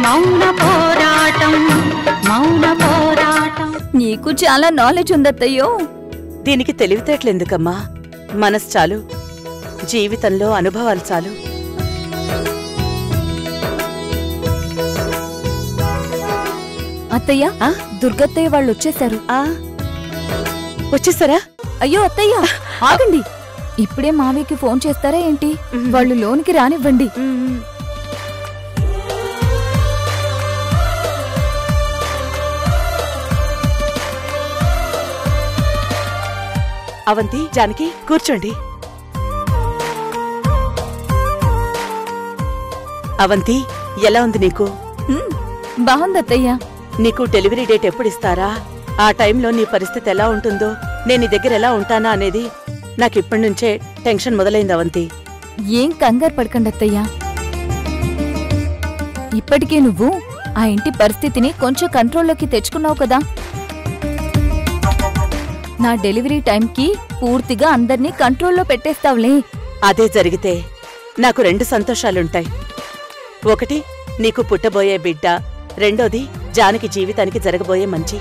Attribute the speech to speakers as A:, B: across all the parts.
A: మౌన పోరాటం మౌన పోరాటం
B: నీకు చాలా నాలెడ్జ్ ఉందత్తయ్యో
C: దీనికి తెలివితేటలెందుకమ్మా మనసు చాలు జీవితంలో అనుభవాలు చాలు
B: అత్తయ్య
C: ఆ?
B: దుర్గత్తయ్య వాళ్ళు వచ్చేసారు
C: ఆ వచ్చేసారా
B: అయ్యో అత్తయ్య ఆగండి ఇప్పుడే మావయ్యకి ఫోన్ చేస్తారా ఏంటి వాళ్ళు లోనికి రానివ్వండి
C: అవంతి జానకి కూర్చోండి అవంతి ఎలా ఉంది నీకు
B: హ్మ్, బాగుంది అత్తయ్య
C: నీకు డెలివరీ డేట్ ఎప్పుడు ఇస్తారా ఆ టైంలో నీ పరిస్థితి ఎలా ఉంటుందో నేను నీ దగ్గర ఎలా ఉంటానా అనేది నాకు ఇప్పటి నుంచే టెన్షన్ మొదలైంది అవంతి
B: ఏం కంగారు పడకండి అత్తయ్య ఇప్పటికే నువ్వు ఆ ఇంటి పరిస్థితిని కొంచెం కంట్రోల్లోకి తెచ్చుకున్నావు కదా నా డెలివరీ టైంకి పూర్తిగా అందర్నీ కంట్రోల్లో పెట్టేస్తావులే
C: అదే జరిగితే నాకు రెండు సంతోషాలుంటాయి ఒకటి నీకు పుట్టబోయే బిడ్డ రెండోది జానకి జీవితానికి జరగబోయే మంచి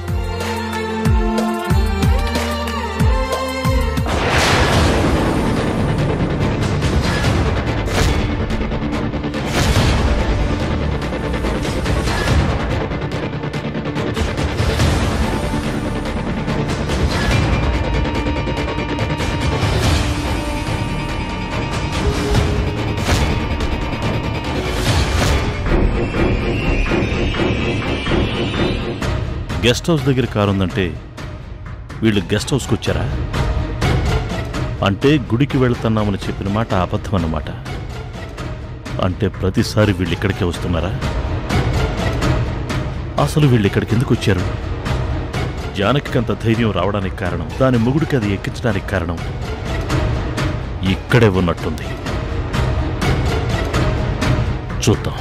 D: గెస్ట్ హౌస్ దగ్గర కారు ఉందంటే వీళ్ళు గెస్ట్ హౌస్కి వచ్చారా అంటే గుడికి వెళ్తున్నామని చెప్పిన మాట అబద్ధం అన్నమాట అంటే ప్రతిసారి వీళ్ళు ఇక్కడికే వస్తున్నారా అసలు వీళ్ళు ఇక్కడికి ఎందుకు వచ్చారు జానకి అంత ధైర్యం రావడానికి కారణం దాని మొగుడికి అది ఎక్కించడానికి కారణం ఇక్కడే ఉన్నట్టుంది చూద్దాం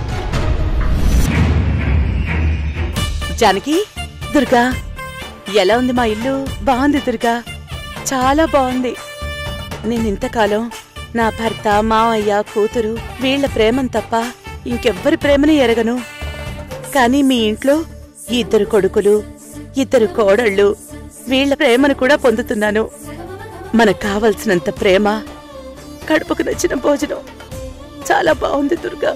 C: జానకి దుర్గా ఎలా ఉంది మా ఇల్లు బాగుంది దుర్గా చాలా బాగుంది నేను ఇంతకాలం నా భర్త మావయ్య కూతురు వీళ్ళ ప్రేమను తప్ప ఇంకెవ్వరి ప్రేమని ఎరగను కానీ మీ ఇంట్లో ఇద్దరు కొడుకులు ఇద్దరు కోడళ్ళు వీళ్ళ ప్రేమను కూడా పొందుతున్నాను మనకు కావలసినంత ప్రేమ కడుపుకు నచ్చిన భోజనం చాలా బాగుంది దుర్గా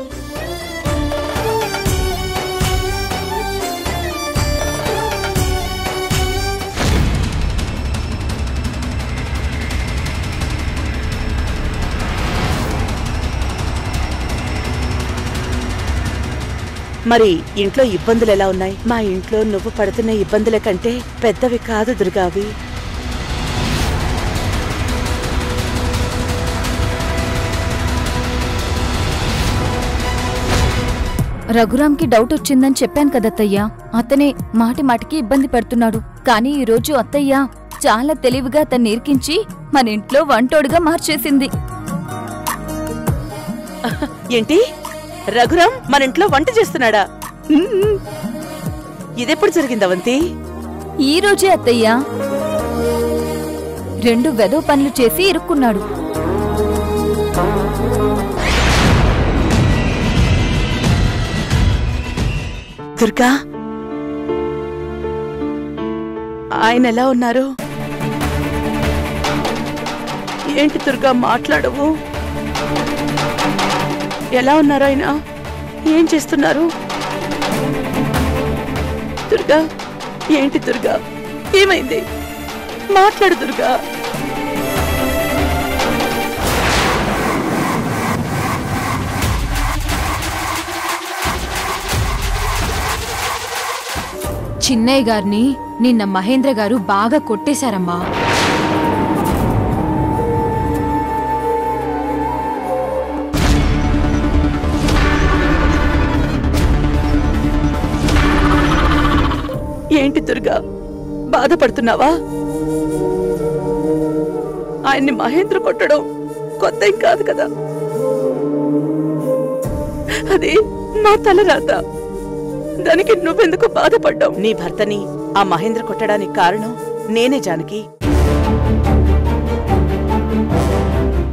C: మరి ఇంట్లో ఇబ్బందులు ఎలా ఉన్నాయి మా ఇంట్లో నువ్వు పడుతున్న ఇబ్బందుల కంటే పెద్దవి కాదు దుర్గావి
B: రఘురాంకి డౌట్ వచ్చిందని చెప్పాను కదత్తయ్య అతనే మాటి మాటికి ఇబ్బంది పడుతున్నాడు కానీ ఈ రోజు అత్తయ్య చాలా తెలివిగా తన్ని ఇరికించి మన ఇంట్లో వంటోడుగా మార్చేసింది
C: ఏంటి రఘురాం మన ఇంట్లో వంట చేస్తున్నాడా మ్మ్. ఇదెప్పుడు జరిగింది అవంతి
B: ఈ రోజే అత్తయ్య రెండు వెదవ పనులు చేసి ఇరుక్కున్నాడు
C: దుర్గా ఆయన ఎలా ఉన్నారు ఏంటి దుర్గా మాట్లాడవు ఎలా ఉన్నారు ఆయన ఏం చేస్తున్నారు దుర్గా ఏంటి దుర్గా ఏమైంది మాట్లాడు దుర్గా
E: చిన్నయ్య గారిని నిన్న మహేంద్ర గారు బాగా కొట్టేశారమ్మా
C: ఏంటి దుర్గా బాధపడుతున్నావా ఆయన్ని మహేంద్ర కొట్టడం కొత్త ఏం కాదు కదా అది నా తలరాత దానికి నువ్వెందుకు బాధపడ్డావు నీ భర్తని ఆ మహేంద్ర కొట్టడానికి కారణం నేనే జానకి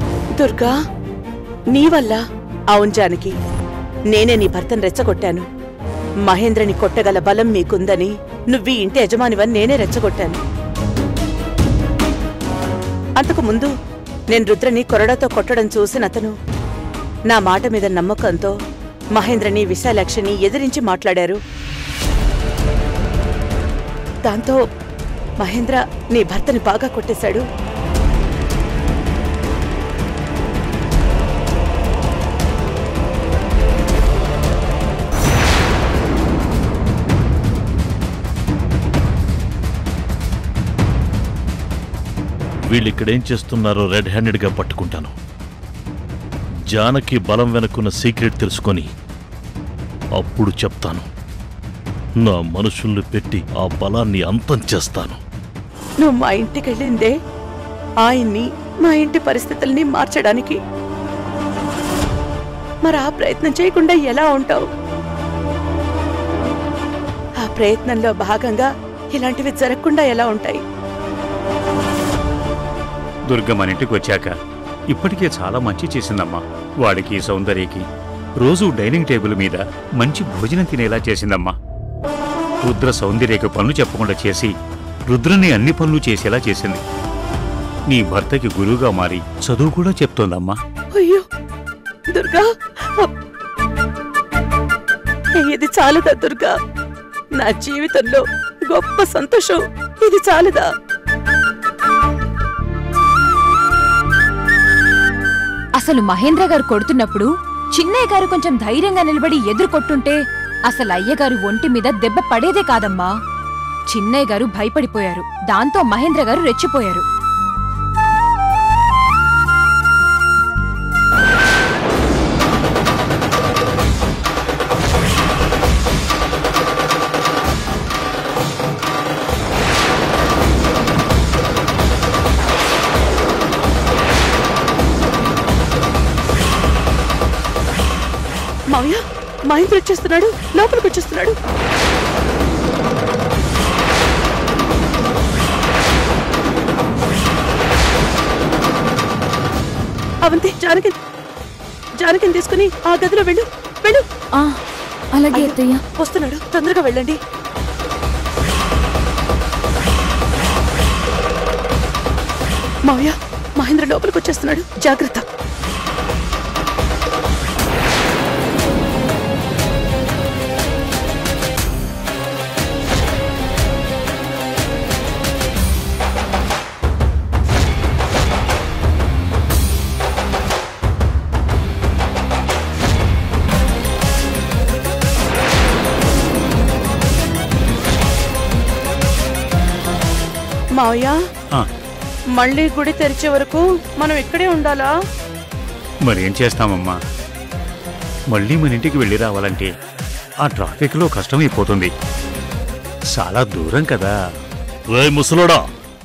C: దుర్గా నీ వల్ల అవును జానకి నేనే నీ భర్తను రెచ్చగొట్టాను మహేంద్రని కొట్టగల బలం మీకుందని నువ్వు ఈ ఇంటి యజమానివని నేనే రెచ్చగొట్టాను అంతకు ముందు నేను రుద్రని కొరడాతో కొట్టడం చూసిన అతను నా మాట మీద నమ్మకంతో మహేంద్రని విశాలాక్షిని ఎదిరించి మాట్లాడారు దాంతో మహేంద్ర నీ భర్తని బాగా కొట్టేశాడు
D: వీళ్ళు ఇక్కడేం చేస్తున్నారో రెడ్ హ్యాండెడ్గా పట్టుకుంటాను జానకి బలం వెనుకున్న సీక్రెట్ తెలుసుకొని అప్పుడు చెప్తాను నా మనుషుల్ని పెట్టి ఆ బలాన్ని అంతం చేస్తాను
C: నువ్వు మా ఇంటికి వెళ్ళిందే ఆయన్ని మా ఇంటి పరిస్థితుల్ని మార్చడానికి మరి ఆ ప్రయత్నం చేయకుండా ఎలా ఉంటావు ఆ ప్రయత్నంలో భాగంగా ఇలాంటివి జరగకుండా ఎలా ఉంటాయి
F: దుర్గ మన ఇంటికి వచ్చాక ఇప్పటికే చాలా మంచి చేసిందమ్మా వాడికి సౌందర్యకి రోజు డైనింగ్ టేబుల్ మీద మంచి భోజనం తినేలా చేసిందమ్మా రుద్ర సౌందర్యకి పనులు చెప్పకుండా చేసి రుద్రని అన్ని పనులు చేసేలా చేసింది నీ భర్తకి గురువుగా మారి చదువు కూడా చెప్తోందమ్మా
C: అయ్యో దుర్గా ఇది చాలదా దుర్గా నా జీవితంలో గొప్ప సంతోషం ఇది చాలదా
E: అసలు మహేంద్ర గారు కొడుతున్నప్పుడు చిన్నయ్య గారు కొంచెం ధైర్యంగా నిలబడి ఎదురు కొట్టుంటే అసలు అయ్యగారు ఒంటి మీద దెబ్బ పడేదే కాదమ్మా చిన్నయ్య గారు భయపడిపోయారు దాంతో మహేంద్ర గారు రెచ్చిపోయారు
C: మావయ్య మహేంద్ర వచ్చేస్తున్నాడు లోపలికి వచ్చేస్తున్నాడు అవంతి జానకి జానకిని తీసుకుని ఆ గదిలో వెళ్ళు వెళ్ళు
B: ఆ, అలాగే అత్తయ్య
C: వస్తున్నాడు తొందరగా వెళ్ళండి మావయ్య మహేంద్ర లోపలికి వచ్చేస్తున్నాడు జాగ్రత్త మావయ్య
F: ఆ,
C: మళ్ళీ గుడి తెరిచే వరకు మనం ఇక్కడే ఉండాలా
F: మరేం చేస్తామమ్మా మళ్ళీ మన ఇంటికి వెళ్ళి రావాలంటే ఆ ట్రాఫిక్లో కష్టమైపోతుంది చాలా దూరం కదా
D: రే ముసలోడా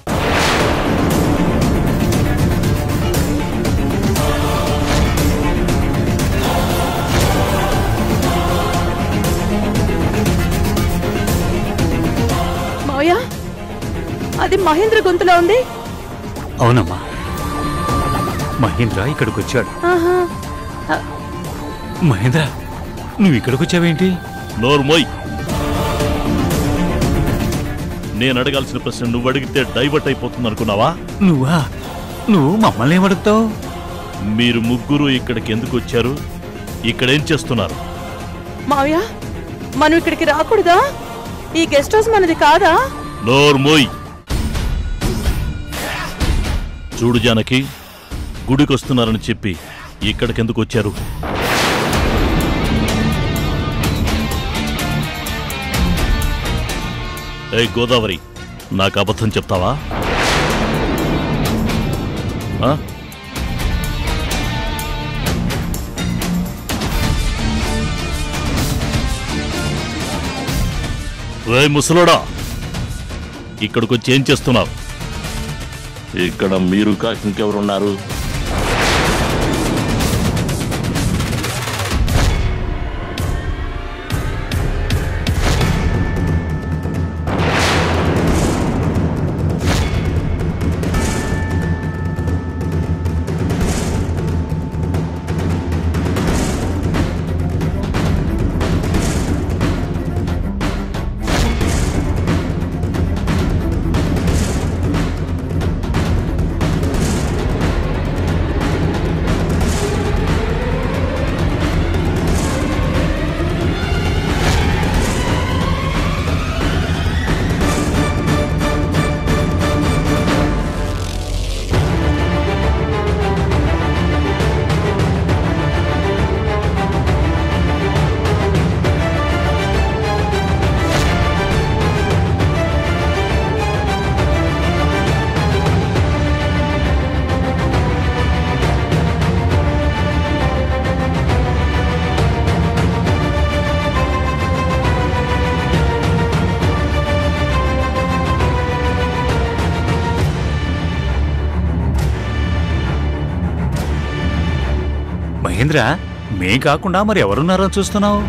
C: మావయ్య అది మహేంద్ర గొంతులో ఉంది
F: అవునమ్మా మహేంద్ర ఇక్కడికి వచ్చాడు
C: ఆహా ఆ,
F: మహేంద్ర నువ్వు ఇక్కడికి వచ్చావేంటి
D: నోర్మోయ్ నేను అడగాల్సిన ప్రశ్న నువ్వు అడిగితే డైవర్ట్ అయిపోతుంది అనుకున్నావా
F: నువ్వా నువ్వు మమ్మల్ని ఏమడుగుతావు
D: మీరు ముగ్గురు ఇక్కడికి ఎందుకు వచ్చారు ఇక్కడేం చేస్తున్నారు
C: మావయ్య మనం ఇక్కడికి రాకూడదా ఈ గెస్ట్ హౌస్ మనది కాదా
D: నోర్మోయ్ చూడు జానకి గుడికొస్తున్నారని చెప్పి ఇక్కడికెందుకు వచ్చారు ఏ గోదావరి నాకు అబద్ధం చెప్తావా ఆ? రే ముసలోడా ఇక్కడికొచ్చి ఏం చేస్తున్నావు ఇక్కడ మీరు కాక ఇంకెవరున్నారు
F: మహేంద్ర మేం కాకుండా మరి ఎవరున్నారో చూస్తున్నావు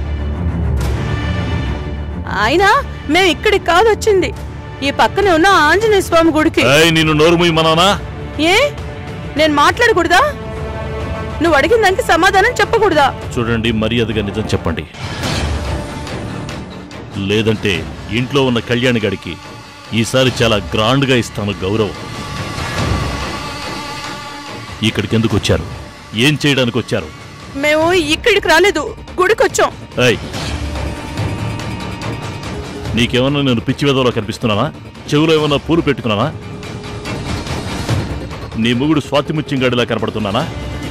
C: అయినా మేము ఇక్కడికి కాదు వచ్చింది ఈ పక్కనే ఉన్న ఆంజనేయ స్వామి గుడికి
D: ఏయ్ నిన్ను నోరు మూయమన్నానా
C: ఏ నేను మాట్లాడకూడదా నువ్వు అడిగిన దానికి సమాధానం చెప్పకూడదా
D: చూడండి మర్యాదగా నిజం చెప్పండి లేదంటే ఇంట్లో ఉన్న కళ్యాణి గడికి ఈసారి చాలా గ్రాండ్గా ఇస్తాను గౌరవం ఇక్కడికి ఎందుకు వచ్చారు ఏం చేయడానికి వచ్చారు
C: మేము ఇక్కడికి రాలేదు గుడికి వచ్చాం
D: ఏయ్ నీకేమన్నా నేను పిచ్చి వెదవలో కనిపిస్తున్నానా చెవులో ఏమన్నా పూలు పెట్టుకున్నానా నీ మొగుడు స్వాతిముత్యంగాడిలా కనపడుతున్నానా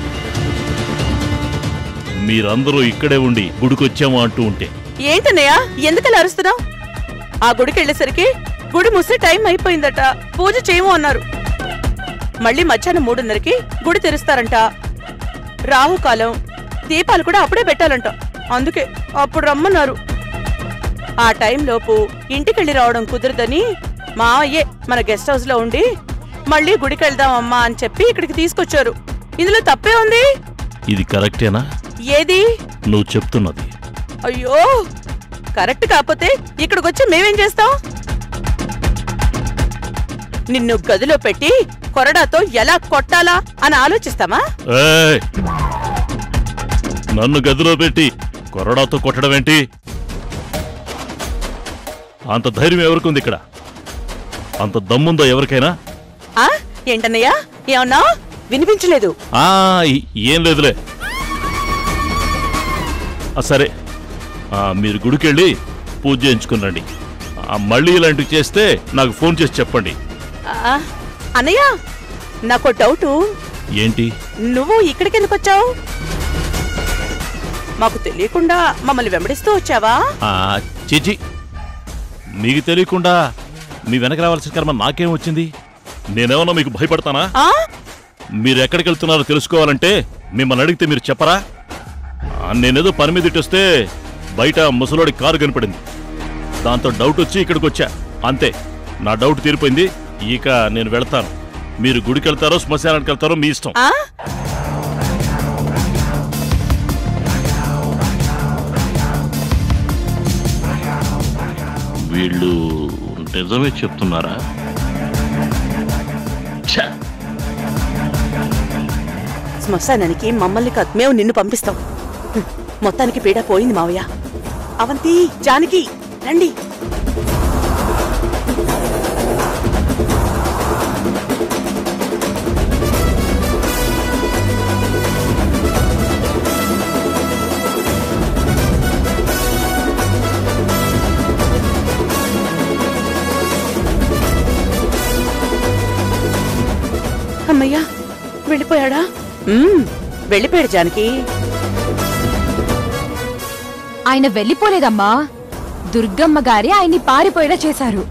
D: మీరందరూ ఇక్కడే ఉండి గుడికొచ్చాము అంటూ ఉంటే
C: ఏంటన్నయ్య ఎందుకలా అరుస్తున్నావు ఆ గుడికి వెళ్ళేసరికి గుడి మూసే టైం అయిపోయిందట పూజ చేయము అన్నారు మళ్ళీ మధ్యాహ్నం మూడున్నరకి గుడి తెరుస్తారంట రాహుకాలం దీపాలు కూడా అప్పుడే పెట్టాలంట అందుకే అప్పుడు రమ్మన్నారు ఆ టైంలోపు ఇంటికెళ్ళి రావడం కుదరదని మావయ్యే మన గెస్ట్ హౌస్ లో ఉండి మళ్ళీ గుడికి వెళ్దామమ్మా అని చెప్పి ఇక్కడికి తీసుకొచ్చారు ఇందులో తప్పే ఉంది
D: ఇది కరెక్టేనా
C: ఏది
D: నువ్వు చెప్తున్నది
C: అయ్యో కరెక్ట్ కాకపోతే ఇక్కడికి వచ్చి మేమేం చేస్తాం నిన్ను గదిలో పెట్టి కొరడాతో ఎలా కొట్టాలా అని ఆలోచిస్తామా
D: ఏయ్! నన్ను గదిలో పెట్టి కొరడాతో కొట్టడం ఏంటి అంత ధైర్యం ఎవరికుంది ఇక్కడ అంత దమ్ముందో ఎవరికైనా
C: ఆ ఏంటన్నయ్యా ఏమన్నా వినిపించలేదు
D: ఆ ఈ- ఏం లేదులే ఆ, సరే ఆ, మీరు గుడికెళ్ళి పూజ చేయించుకునండి ఆ, మళ్ళీ ఇలాంటివి చేస్తే నాకు ఫోన్ చేసి చెప్పండి
C: ఆ, అన్నయ్య నాకు డౌటు
D: ఏంటి
C: నువ్వు ఇక్కడికి ఎందుకు వచ్చావు మాకు తెలియకుండా మమ్మల్ని వెంబడిస్తూ వచ్చావా
D: ఆ, చీచి మీకు తెలియకుండా మీ వెనక రావాల్సిన కర్మ నాకేం వచ్చింది నేనేమన్నా మీకు భయపడతానా
C: ఆ
D: మీరు ఎక్కడికి వెళ్తున్నారో తెలుసుకోవాలంటే మిమ్మల్ని అడిగితే మీరు చెప్పరా ఆ, నేనేదో పని మీద ఇటు వస్తే బయట ముసలోడి కారు కనపడింది దాంతో డౌట్ వచ్చి ఇక్కడికి వచ్చా అంతే నా డౌట్ తీరిపోయింది ఇక నేను వెళ్తాను మీరు గుడికి వెళ్తారో శ్మశానానికి వెళ్తారో మీ ఇష్టం
C: ఆ
D: వీళ్ళు నిజమే చెప్తున్నారా
C: శ్మశానానికి మమ్మల్ని కాదు మేము నిన్ను పంపిస్తాం హ్మ్. మొత్తానికి పీడ పోయింది మావయ్య అవంతి జానకి రండి అమ్మయ్యా వెళ్ళిపోయాడా మ్మ్, వెళ్ళిపోయాడు జానకి
E: ఆయన వెళ్ళిపోలేదమ్మా దుర్గమ్మ గారి ఆయన్ని పారిపోయేలా చేశారు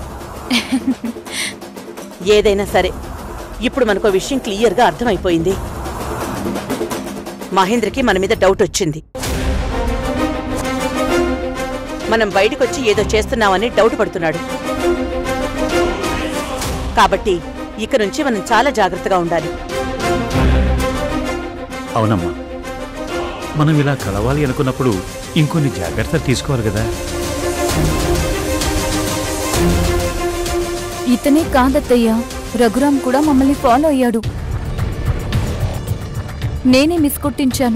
C: ఏదైనా సరే ఇప్పుడు మనకు విషయం క్లియర్గా అర్థమైపోయింది మహేంద్రకి మన మీద డౌట్ వచ్చింది మనం బయటకొచ్చి ఏదో చేస్తున్నామని డౌట్ పడుతున్నాడు కాబట్టి ఇక నుంచి మనం చాలా జాగ్రత్తగా ఉండాలి
F: అవునమ్మా మనం ఇలా కలవాలి అనుకున్నప్పుడు ఇంకొన్ని జాగ్రత్తలు తీసుకోవాలి కదా
B: ఇతనే కాదత్తయ్యా రఘురాం కూడా మమ్మల్ని ఫాలో అయ్యాడు నేనే మిస్ కొట్టించాను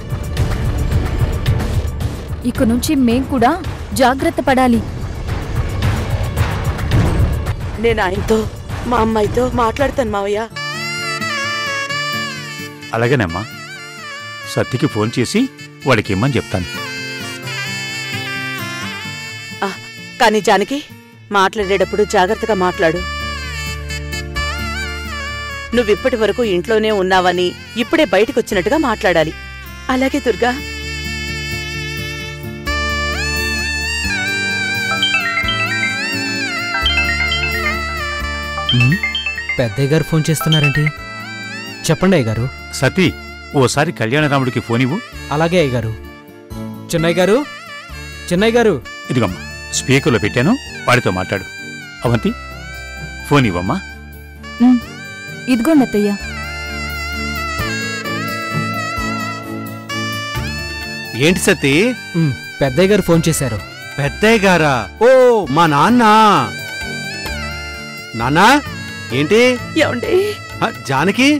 B: ఇక నుంచి మేం కూడా జాగ్రత్త పడాలి
C: నేను ఆయనతో మా అమ్మాయితో మాట్లాడతాను మావయ్య
F: అలాగేనమ్మా సత్తికి ఫోన్ చేసి వాడికి ఇమ్మని చెప్తాను
C: ఆ, కానీ జానకి మాట్లాడేటప్పుడు జాగ్రత్తగా మాట్లాడు నువ్విప్పటి వరకు ఇంట్లోనే ఉన్నావని ఇప్పుడే బయటకు వచ్చినట్టుగా మాట్లాడాలి అలాగే దుర్గా
G: ఉమ్, పెద్దయ్య గారు ఫోన్ చేస్తున్నారేంటి చెప్పండి అయ్య గారు
F: సతీ ఓసారి కళ్యాణరాముడికి ఫోన్ ఇవ్వు
G: అలాగే అయ్య గారు చిన్నయ్య గారు చిన్నయ్య గారు
F: ఇదిగమ్మా స్పీకర్లో పెట్టాను వాడితో మాట్లాడు అవంతి ఫోన్ ఇవ్వమ్మా
B: ఉమ్, ఇదిగోండి అత్తయ్య
H: ఏంటి సతీ
G: ఉమ్, పెద్దయ్య గారు ఫోన్ చేశారు
H: పెద్దయ్య గారా ఓ మా నాన్న నాన్నా ఏంటి
C: ఏమండి
H: ఆ, జానకి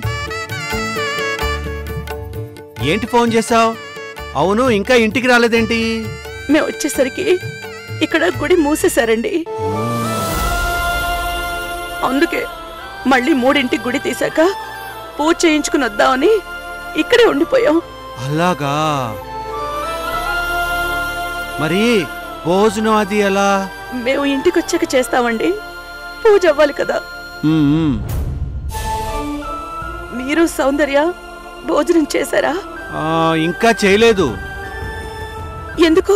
H: ఏంటి ఫోన్ చేశావు అవును ఇంకా ఇంటికి రాలేదేంటి
C: మేము వచ్చేసరికి ఇక్కడ గుడి మూసేశారండి అందుకే మళ్ళీ మూడింటికి గుడి తీశాక పూజ చేయించుకుని వద్దామని ఇక్కడే ఉండిపోయాం
H: అలాగా మరి భోజనం అది ఎలా
C: మేము ఇంటికి వచ్చాక చేస్తామండి పూజ అవ్వాలి కదా
H: ఉమ్, ఉమ్.
C: మీరు సౌందర్య భోజనం చేశారా
H: ఆ, ఇంకా చేయలేదు
C: ఎందుకు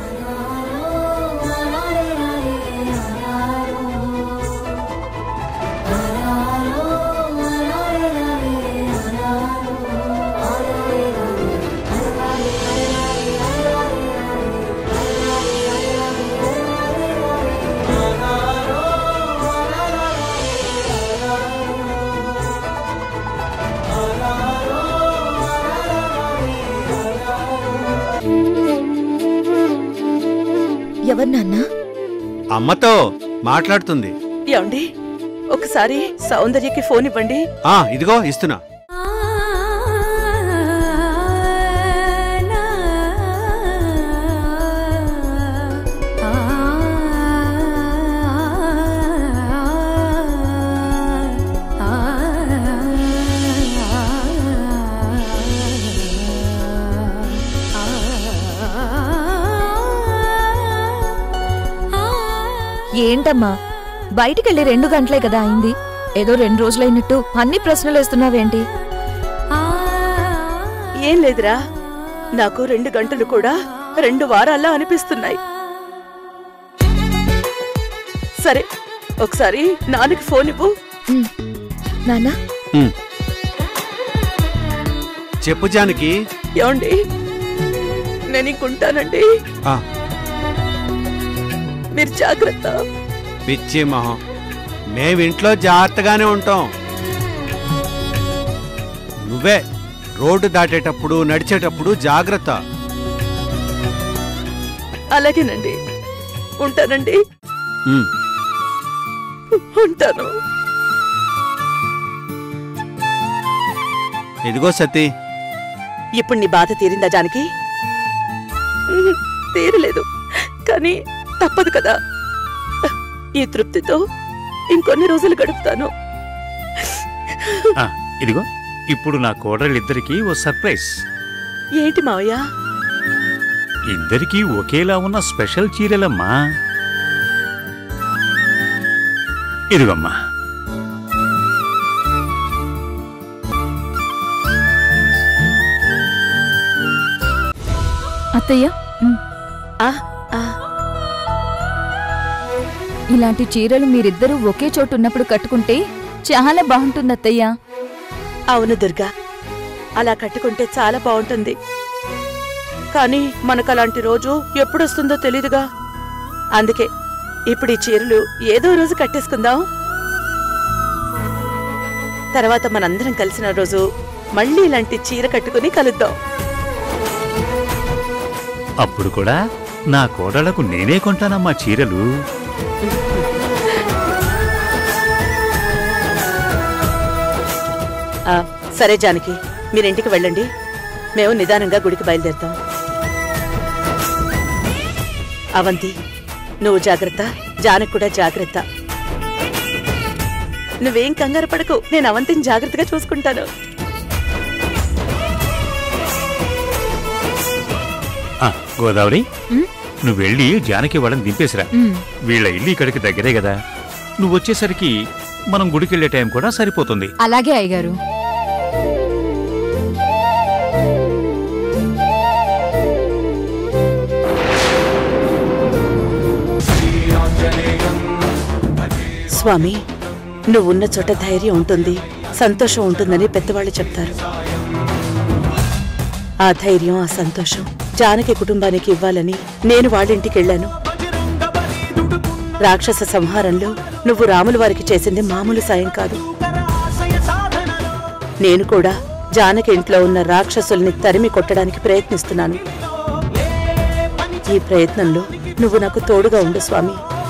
B: ఎవరు నాన్న
H: అమ్మతో మాట్లాడుతుంది
C: ఏమండి ఒకసారి సౌందర్యకి ఫోన్ ఇవ్వండి
H: ఆ ఇదిగో ఇస్తున్నా
B: ఏంటమ్మా బయటికెళ్ళి రెండు గంటలే కదా అయింది ఏదో రెండు రోజులైనట్టు అన్ని ప్రశ్నలు వేస్తున్నావేంటి
C: ఏం లేదురా నాకు రెండు గంటలు కూడా రెండు వారాల్లా అనిపిస్తున్నాయి సరే ఒకసారి నాన్నకి ఫోన్ ఇవ్వు
B: ఉమ్. నాన్న
H: ఉమ్. చెప్పు జానకి
C: ఏమండి నేను ఇంకుంటానండి
H: ఆ,
C: మీరు జాగ్రత్త
H: పిచ్చి మొహం మేమింట్లో జాగ్రత్తగానే ఉంటాం నువ్వే రోడ్డు దాటేటప్పుడు నడిచేటప్పుడు జాగ్రత్త
C: అలాగేనండి ఉంటానండి
H: ఉమ్.
C: ఉంటాను
H: ఇదిగో సతీ
C: ఇప్పుడు నీ బాధ తీరిందా జానకి ఉహు, తీరలేదు కానీ తప్పదు కదా ఈ తృప్తితో ఇంకొన్ని రోజులు గడుపుతాను
F: ఆ, ఇదిగో ఇప్పుడు నా కోడళ్ళిద్దరికీ ఓ సర్ప్రైజ్
C: ఏంటి మావయ్య
F: ఇద్దరికీ ఒకేలా ఉన్న స్పెషల్ చీరలమ్మా ఇదిగమ్మా
B: అత్తయ్య ఉమ్,
C: ఆ, ఆ,
B: ఇలాంటి చీరలు మీరిద్దరూ ఒకే చోటు ఉన్నప్పుడు కట్టుకుంటే చాలా బాగుంటుంది అత్తయ్య
C: అవును దుర్గా అలా కట్టుకుంటే చాలా బాగుంటుంది కానీ మనకు అలాంటి రోజు ఎప్పుడొస్తుందో తెలీదుగా అందుకే ఇప్పుడు ఈ చీరలు ఏదో రోజు కట్టేసుకుందాం తర్వాత మనందరం కలిసిన రోజు మళ్ళీ ఇలాంటి చీర కట్టుకుని కలుద్దాం
F: అప్పుడు కూడా నా కోడళ్లకు నేనే కొంటానమ్మా చీరలు
C: ఆ, సరే జానకి మీరింటికి వెళ్ళండి మేము నిదానంగా గుడికి బయలుదేరుతాం అవంతి నువ్వు జాగ్రత్త జానకి కూడా జాగ్రత్త నువ్వేం కంగారు పడకు నేను అవంతిని జాగ్రత్తగా చూసుకుంటాను
F: ఆ, గోదావరి
E: ఉమ్.
F: నువ్వు వెళ్ళి జానకి వాళ్ళని దింపేసిరా
E: ఉమ్,
F: వీళ్ళ ఇల్లు ఇక్కడికి దగ్గరే కదా నువ్వు వచ్చేసరికి మనం గుడికెళ్లే టైం కూడా సరిపోతుంది
E: అలాగే అయ్యగారు
C: స్వామి నువ్వున్న చోట ధైర్యం ఉంటుంది సంతోషం ఉంటుందని పెద్దవాళ్ళు చెప్తారు ఆ ధైర్యం ఆ సంతోషం జానకి కుటుంబానికి ఇవ్వాలని నేను వాళ్ళింటికి వెళ్ళాను రాక్షస సంహారంలో నువ్వు రాముల వారికి చేసింది మామూలు సాయం కాదు నేను కూడా జానకి ఇంట్లో ఉన్న రాక్షసుల్ని తరిమి కొట్టడానికి ప్రయత్నిస్తున్నాను ఈ ప్రయత్నంలో నువ్వు నాకు తోడుగా ఉండు స్వామి